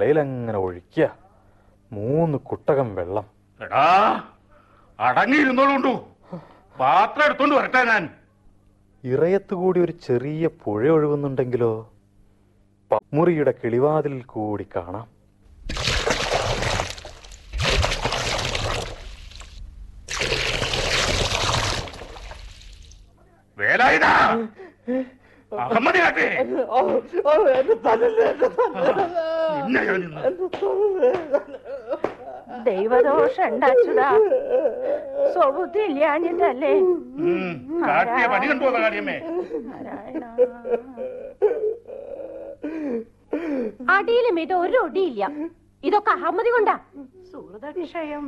തലയിലങ്ങനെ ഒഴിക്കുക മൂന്ന് കുട്ടകം വെള്ളം എടാ അടങ്ങിയിരുന്നോളുണ്ടു പാത്രം എടുത്തോണ്ട് വരട്ടെ ഞാൻ ഇറയത്ത് കൂടി ഒരു ചെറിയ പുഴ ഒഴുകുന്നുണ്ടെങ്കിലോ പ- മുറിയുടെ കിളിവാതിലിൽ കൂടി കാണാം വേലായുധാ അഹമ്മദ് കാട്ടെ നിന്നെ ഞാൻ ഇന്ന് ദൈവദോഷം ഉണ്ടാച്ചുടാ സ്വബുദ്ധി ഇല്ലാഞ്ഞിട്ടല്ലേ ഉം, കാട്ടിയ പണി കണ്ടു വന്ന കാര്യമേ നാരായണ അടിയിലും ഇത് ഒരു ഒടിയില്ല ഇതൊക്കെ അഹമ്മതി കൊണ്ടാ സുഹൃതക്ഷയം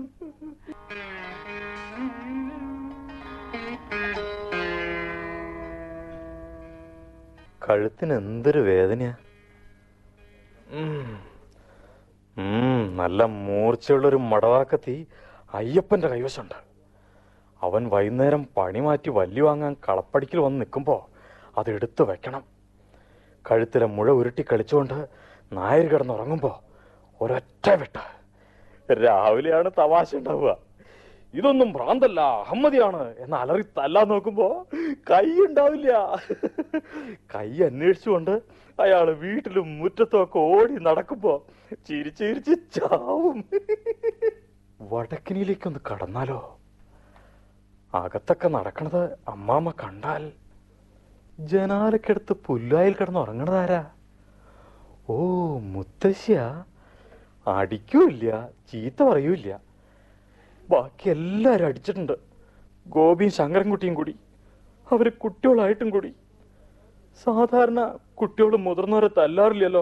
കഴുത്തിന് എന്തൊരു വേദനയാ ഉം. ഉം, നല്ല മൂർച്ചയുള്ളൊരു മടവാക്കത്തി അയ്യപ്പന്റെ കൈവശമുണ്ട് അവൻ വൈകുന്നേരം പണി മാറ്റി വല്ലി വാങ്ങാൻ കളപ്പടിക്കൽ വന്ന് നിൽക്കുമ്പോൾ അത് എടുത്തു വെക്കണം കഴുത്തിലെ മുഴ ഉരുട്ടി കളിച്ചുകൊണ്ട് നായർ കിടന്നുറങ്ങുമ്പോൾ ഒരൊറ്റ വിട്ട് രാവിലെയാണ് തമാശ ഉണ്ടാവുക ഇതൊന്നും ഭ്രാന്തല്ല അഹമ്മദിയാണ് എന്ന് അലറി തല്ലാൻ നോക്കുമ്പോ കൈ ഉണ്ടാവില്ല കൈ അന്വേഷിച്ചുകൊണ്ട് അയാള് വീട്ടിലും മുറ്റത്തും ഒക്കെ ഓടി നടക്കുമ്പോ ചിരിച്ച് ചിരിച്ച് ചാവും വടക്കിനിയിലേക്കൊന്ന് കടന്നാലോ അകത്തൊക്കെ നടക്കണത് അമ്മാമ്മ കണ്ടാൽ ജനാലക്കടുത്ത് പുല്ലായിൽ കിടന്ന് ഉറങ്ങണതാരാ ഓ മുത്തശ്ശിയ അടിക്കൂല്ല ചീത്ത പറയൂല്ല ബാക്കി എല്ലാരും അടിച്ചിട്ടുണ്ട് ഗോപിയും ശങ്കരൻകുട്ടിയും കൂടി അവര് കുട്ടികളായിട്ടും കൂടി സാധാരണ കുട്ടികൾ മുതിർന്നവരെ തല്ലാറില്ലല്ലോ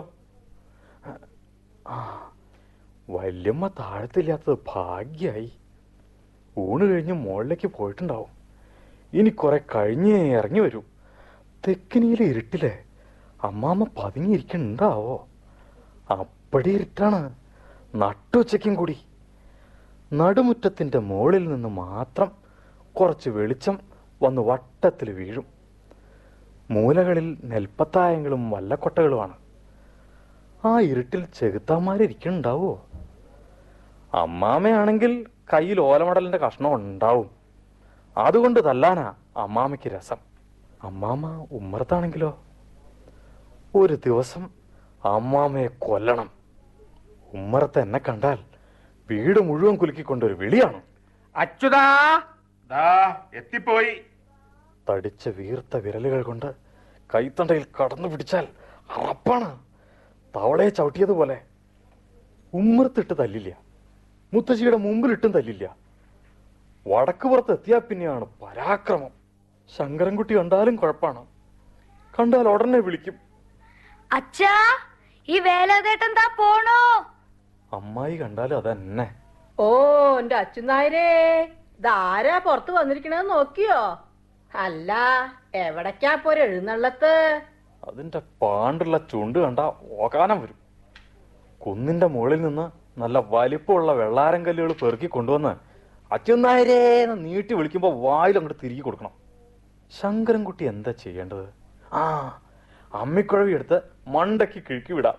ആ വല്യമ്മ താഴത്തില്ലാത്തത് ഭാഗ്യായി ഊണ് കഴിഞ്ഞ് മുകളിലേക്ക് പോയിട്ടുണ്ടാവും ഇനി കുറെ കഴിഞ്ഞേ ഇറങ്ങി വരൂ തെക്കിനിയിലെ ഇരുട്ടിലെ അമ്മാമ്മ പതുങ്ങിയിരിക്കണ്ടാവോ അപ്പടി ഇരുട്ടാണ് നട്ടുച്ചയ്ക്കും കൂടി നടുമുറ്റത്തിന്റെ മുകളിൽ നിന്ന് മാത്രം കുറച്ച് വെളിച്ചം വന്ന് വട്ടത്തിൽ വീഴും മൂലകളിൽ നെൽപ്പത്തായങ്ങളും വല്ലക്കൊട്ടകളുമാണ് ആ ഇരുട്ടിൽ ചെകുത്താന്മാരിയ്ക്കുന്നുണ്ടാവോ അമ്മാമയാണെങ്കിൽ കയ്യിൽ ഓലമടലിന്റെ കഷ്ണം ഉണ്ടാവും അതുകൊണ്ട് തല്ലാനാ അമ്മാമയ്ക്ക് രസം അമ്മാമ ഉമ്മറത്താണെങ്കിലോ ഒരു ദിവസം അമ്മാമയെ കൊല്ലണം ഉമ്മറത്ത് എന്നെ കണ്ടാൽ വീട് മുഴുവൻ കുലുക്കിക്കൊണ്ടൊരു വിളിയാണ് അച്യുതാ ദാ എത്തിപ്പോയി തടിച്ച വീർത്ത വിരലുകൾ കൊണ്ട് കൈത്തണ്ടയിൽ കടന്നു പിടിച്ചാൽ അറപ്പാണ് തവളയെ ചവിട്ടിയതുപോലെ ഉമ്മറത്തിട്ട് തല്ലില്ല മുത്തശ്ശിയുടെ മുമ്പിലിട്ടും തല്ലില്ല വടക്ക് പുറത്ത് എത്തിയാ പിന്നെയാണ് പരാക്രമം ശങ്കരൻകുട്ടി കണ്ടാലും കുഴപ്പമാണ് കണ്ടാൽ ഉടനെ വിളിക്കും അച്ഛാ ഈ വേലാതേട്ടൻ താ പോണോ അമ്മായി കണ്ടാലും അതന്നെ ഓ എന്റെ അച്ഛനായരേ ഇതാരാ പുറത്ത് വന്നിരിക്കണെന്ന് നോക്കിയോ അല്ല എവിടേക്കാ പോരെ എഴുന്നള്ളത്ത് അതിന്റെ പാണ്ടുള്ള ചുണ്ട് കണ്ട ഓകാനം വരും കുന്നിന്റെ മുകളിൽ നിന്ന് നല്ല വലിപ്പമുള്ള വെള്ളാരം കല്ലുകൾ പെറുക്കി കൊണ്ടുവന്ന് അച്യുനായരേന്ന് നീട്ടി വിളിക്കുമ്പോ വായിൽ അങ്ങോട്ട് തിരികെ കൊടുക്കണം ശങ്കരൻകുട്ടി എന്താ ചെയ്യേണ്ടത് ആ അമ്മിക്കുഴവി എടുത്ത് മണ്ടയ്ക്ക് കിഴുക്കി വിടാം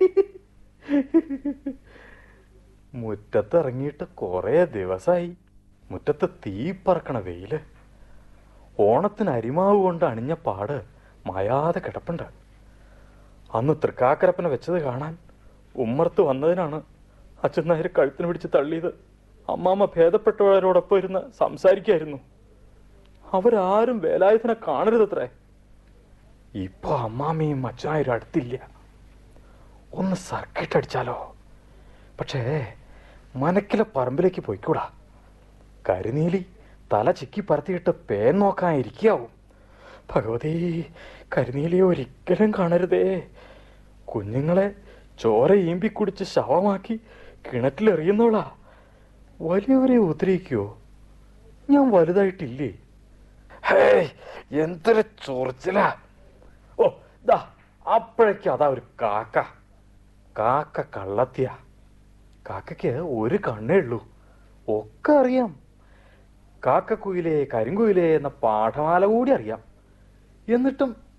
മുറ്റത്ത് ഇറങ്ങിയിട്ട് കുറേ ദിവസമായി മുറ്റത്ത് തീ പറക്കണ വെയില് ഓണത്തിന് അരിമാവ് കൊണ്ട് അണിഞ്ഞ പാട് മായാതെ കിടപ്പുണ്ട് അന്ന് തൃക്കാക്കരപ്പനെ വെച്ചത് കാണാൻ ഉമ്മർത്ത് വന്നതിനാണ് അച്ഛൻ നായർ കഴുത്തിന് പിടിച്ച് തള്ളിയത് അമ്മാമ്മ ഭേദപ്പെട്ടവരോടൊപ്പം ഇരുന്ന് സംസാരിക്കായിരുന്നു അവരാരും വേലായുധനെ കാണരുതത്രേ ഇപ്പൊ അമ്മാമ്മയും അച്ഛനായരും അടുത്തില്ല ഒന്ന് സർക്കിട്ട് അടിച്ചാലോ പക്ഷേ മനക്കിലെ പറമ്പിലേക്ക് പോയിക്കൂടാ കരിനീലി തല ചിക്കി പരത്തിയിട്ട് പേൻ നോക്കാൻ ഇരിക്കാവും ഭഗവതി കരിനീലിയെ ഒരിക്കലും കാണരുതേ കുഞ്ഞുങ്ങളെ ചോര ഈമ്പി കുടിച്ച് ശവമാക്കി കിണറ്റിലെറിയുന്നവളാ വലിയവരെ ഉദ്രവിക്കുവോ ഞാൻ വലുതായിട്ടില്ലേ ഹേയ് എന്തൊരു ചൊറിച്ചിലാ ഓ ദാ അപ്പോഴേക്കും അതാ ഒരു കാക്ക കാക്ക കള്ളത്തിയ കാക്കയ്ക്ക് ഒരു കണ്ണേ ഉള്ളൂ ഒക്കെ അറിയാം കാക്കക്കുയിലേ കരിങ്കുയിലേ എന്ന പാഠമാല കൂടി അറിയാം എന്നിട്ടും